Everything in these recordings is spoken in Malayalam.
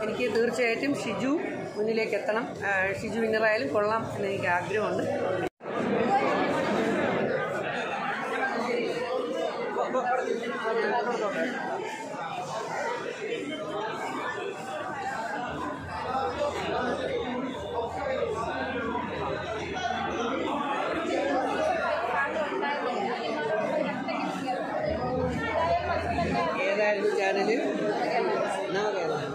എനിക്ക് തീർച്ചയായിട്ടും ഷിജു മുന്നിലേക്ക് എത്തണം ആ, ഷിജു വിന്നറായാലും കൊള്ളാം എന്ന് എനിക്ക് ആഗ്രഹമുണ്ട് ഏതായിരുന്നു ചാനല് നവകേരളം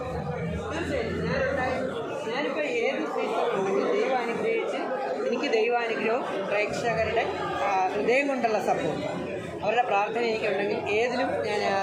ഞാനിപ്പോൾ ഏത് സീസണിലും ദൈവം അനുഗ്രഹിച്ച് എനിക്ക് ദൈവാനുഗ്രഹവും പ്രേക്ഷകരുടെ ആ, ഹൃദയം കൊണ്ടുള്ള സപ്പോർട്ട് അവരുടെ പ്രാർത്ഥന എനിക്കുണ്ടെങ്കിൽ ഏതിലും ഞാൻ ആ,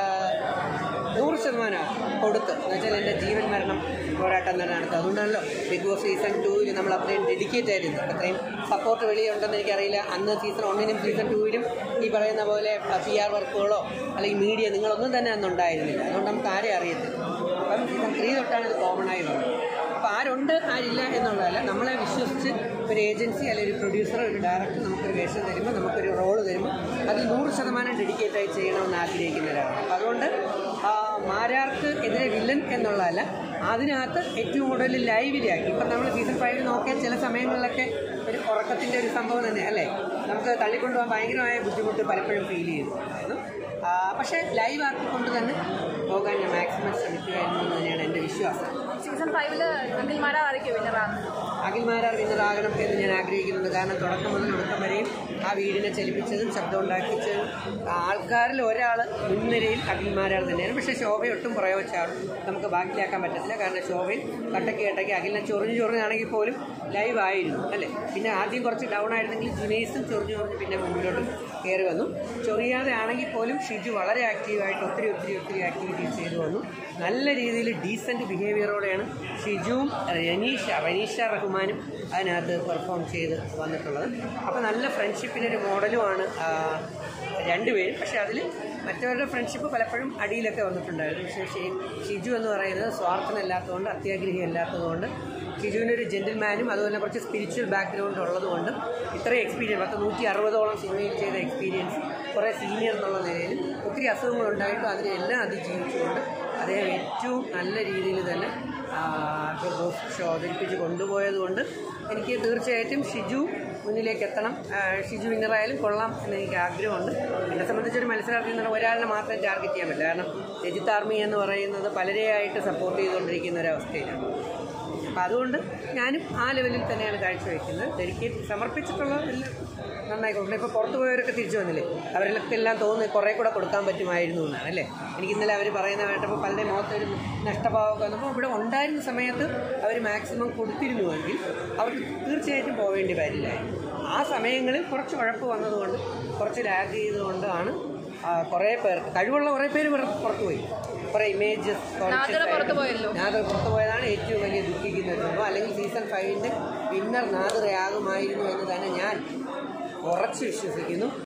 നൂറ് ശതമാനം കൊടുത്ത് എന്നുവെച്ചാൽ എൻ്റെ ജീവൻ മരണം പോരാട്ടം തന്നെ നടത്തുക അതുകൊണ്ടാണല്ലോ ബിഗ് ബോസ് സീസൺ ടൂവിൽ നമ്മൾ അത്രയും ഡെഡിക്കേറ്റ് ആയിരുന്നു അത്രയും സപ്പോർട്ട് വെളിയുണ്ടെന്ന് എനിക്കറിയില്ല അന്ന് സീസൺ ഒന്നിനും സീസൺ ടൂവിലും ഈ പറയുന്ന പോലെ പി ആർ വർക്കുകളോ അല്ലെങ്കിൽ മീഡിയ നിങ്ങളൊന്നും തന്നെ അന്ന് ഉണ്ടായിരുന്നില്ല അതുകൊണ്ട് നമുക്ക് ആരെയും അറിയത്തില്ല അപ്പം സീസൺ ത്രീ തൊട്ടാണ് ഇത് കോമൺ ആയി വന്നത് അപ്പോൾ ആരുണ്ട് ആരില്ല എന്നുള്ളതല്ല നമ്മളെ വിശ്വസിച്ച് ഒരു ഏജൻസി അല്ലെങ്കിൽ ഒരു പ്രൊഡ്യൂസർ ഒരു ഡയറക്ടർ നമുക്കൊരു വേഷം തരുമ്പോൾ നമുക്കൊരു റോള് തരുമ്പോൾ അതിൽ നൂറ് ശതമാനം ഡെഡിക്കേറ്റ് ആയി ചെയ്യണമെന്ന് ആഗ്രഹിക്കുന്ന ഒരാളാണ് അപ്പോൾ അതുകൊണ്ട് ആ, മാരാർക്ക് എതിരെ വില്ലൻ എന്നുള്ളതല്ല അതിനകത്ത് ഏറ്റവും കൂടുതൽ ലൈവിലാക്കി ഇപ്പം നമ്മൾ സീസൺ ഫൈവിൽ നോക്കിയാൽ ചില സമയങ്ങളിലൊക്കെ ഒരു ഉറക്കത്തിൻ്റെ ഒരു സംഭവം തന്നെ അല്ലേ നമുക്ക് തള്ളിക്കൊണ്ടുപോകാൻ ഭയങ്കരമായ ബുദ്ധിമുട്ട് പലപ്പോഴും ഫീൽ ചെയ്തിട്ടുണ്ടായിരുന്നു ആ, പക്ഷേ ലൈവ് ആക്കിക്കൊണ്ട് തന്നെ പോകാൻ ഞാൻ മാക്സിമം ശ്രമിക്കുകയായിരുന്നു എന്ന് തന്നെയാണ് എൻ്റെ വിശ്വാസം സീസൺ ഫൈവില് അഖിൽമാരാ ആരൊക്കെ വിന്നറാണ് അഖിൽമാരാർ വിന്നറാകണം എന്ന് ഞാൻ ആഗ്രഹിക്കുന്നുണ്ട് കാരണം തുടക്കം മുതൽ ഒടുക്കം വരെയും ആ വീടിനെ ചലിപ്പിച്ചതും ശബ്ദം ഉണ്ടാക്കിച്ചതും ആൾക്കാരിൽ ഒരാൾ മുൻനിരയിൽ അഖിൽമാരാർ തന്നെയാണ് പക്ഷേ ശോഭ ഒട്ടും പുറകെ വെച്ചാൽ നമുക്ക് ബാക്കിയാക്കാൻ പറ്റത്തില്ല കാരണം ശോഭയിൽ കട്ടക്ക് കട്ടക്ക് അഖിലിനെ ചൊറിഞ്ഞ് ചൊറിഞ്ഞാണെങ്കിൽ പോലും ലൈവ് ആയിരുന്നു അല്ലേ പിന്നെ ആദ്യം കുറച്ച് ഡൗൺ ആയിരുന്നെങ്കിൽ ജുനൈസും ചൊറിഞ്ഞ് ചൊറിഞ്ഞ് പിന്നെ മുന്നിലോട്ട് കയറി വന്നു ചൊറിയാതെ ആണെങ്കിൽ പോലും ഷിജു വളരെ ആക്റ്റീവായിട്ട് ഒത്തിരി ഒത്തിരി ഒത്തിരി ആക്ടിവിറ്റീസ് ചെയ്തു വന്നു നല്ല രീതിയിൽ ഡീസൻറ്റ് ബിഹേവിയറോടെയാണ് ഷിജുവും റനീഷ റനീഷ റഹ്മാനും അതിനകത്ത് പെർഫോം ചെയ്ത് വന്നിട്ടുള്ളത് അപ്പോൾ നല്ല ഫ്രണ്ട്ഷിപ്പിൻ്റെ ഒരു മോഡലുമാണ് ആ, രണ്ടുപേരും പക്ഷേ അതിൽ മറ്റവരുടെ ഫ്രണ്ട്ഷിപ്പ് പലപ്പോഴും അടിയിലൊക്കെ വന്നിട്ടുണ്ടായിരുന്നു പക്ഷേ ഷി- ഷിജു എന്ന് പറയുന്നത് സ്വാർത്ഥനല്ലാത്തതുകൊണ്ട് അത്യാഗ്രഹി അല്ലാത്തതുകൊണ്ട് ഷിജുവിൻ്റെ ഒരു ജെന്റിൽമാനും അതുപോലെ കുറച്ച് സ്പിരിച്വൽ ബാക്ക്ഗ്രൗണ്ട് ഉള്ളതുകൊണ്ട് ഇത്രയും എക്സ്പീരിയൻസ് പത്ത് നൂറ്റി അറുപതോളം സിനിമയിൽ ചെയ്ത എക്സ്പീരിയൻസ് കുറേ സീനിയർ എന്നുള്ള നിലയിൽ ഒത്തിരി അസുഖങ്ങളുണ്ടായിട്ടും അതിനെല്ലാം അതിജീവിച്ചുകൊണ്ട് അദ്ദേഹം ഏറ്റവും നല്ല രീതിയിൽ തന്നെ ആ, ബിഗ് ബോസ് ഷോ അവതരിപ്പിച്ച് കൊണ്ടുപോയതുകൊണ്ട് എനിക്ക് തീർച്ചയായിട്ടും ഷിജു മുന്നിലേക്ക് എത്തണം ആ, ഷിജു വിന്നറായാലും കൊള്ളാം എന്ന് എനിക്ക് ആഗ്രഹമുണ്ട് എന്നെ സംബന്ധിച്ചൊരു മത്സരാർത്ഥി എന്ന് പറഞ്ഞാൽ ഒരാളിനെ മാത്രം ടാർഗറ്റ് ചെയ്യാൻ പറ്റില്ല കാരണം രജിത്ത് ആർമി എന്ന് പറയുന്നത് പലരെയായിട്ട് സപ്പോർട്ട് ചെയ്തുകൊണ്ടിരിക്കുന്ന ഒരവസ്ഥയിലാണ് അപ്പം അതുകൊണ്ട് ഞാനും ആ ലെവലിൽ തന്നെയാണ് കാഴ്ചവെക്കുന്നത് ഡെഡിക്കേറ്റ് സമർപ്പിച്ചിട്ടുള്ളതെല്ലാം നന്നായി കൊടുക്കണം ഇപ്പോൾ പുറത്തു പോയവരൊക്കെ തിരിച്ചു വന്നില്ലേ അവരിലൊക്കെല്ലാം തോന്നുന്നു കുറേ കൂടെ കൊടുക്കാൻ പറ്റുമായിരുന്നു എന്നാണ് അല്ലേ എനിക്ക് ഇന്നലെ അവർ പറയുന്ന കേട്ടപ്പോൾ പലരുടെയും മുഖത്തൊരു നഷ്ടഭാവമൊക്കെ വന്നപ്പോൾ ഇവിടെ ഉണ്ടായിരുന്ന സമയത്ത് അവർ മാക്സിമം കൊടുത്തിരുന്നുവെങ്കിൽ അവർക്ക് തീർച്ചയായിട്ടും പോവേണ്ടി വരില്ലായിരുന്നു ആ സമയങ്ങളിൽ കുറച്ച് ഉഴപ്പ് വന്നതുകൊണ്ട് കുറച്ച് ലാഗ് ചെയ്തുകൊണ്ടാണ് ആ, കുറേ പേർക്ക് കഴിവുള്ള കുറേ പേര് പുറ- പുറത്തു പോയി കുറേ ഇമേജസ് നാദിറ പുറത്ത് പോയല്ലോ. നാദർ പുറത്തു പോയതാണ് ഏറ്റവും വലിയ ദുഃഖിക്കുന്ന ഒരു സംഭവം അല്ലെങ്കിൽ സീസൺ ഫൈവിൻ്റെ വിന്നർ നാദിറയാകുമായിരുന്നു എന്ന് തന്നെ ഞാൻ ഉറച്ചു വിശ്വസിക്കുന്നു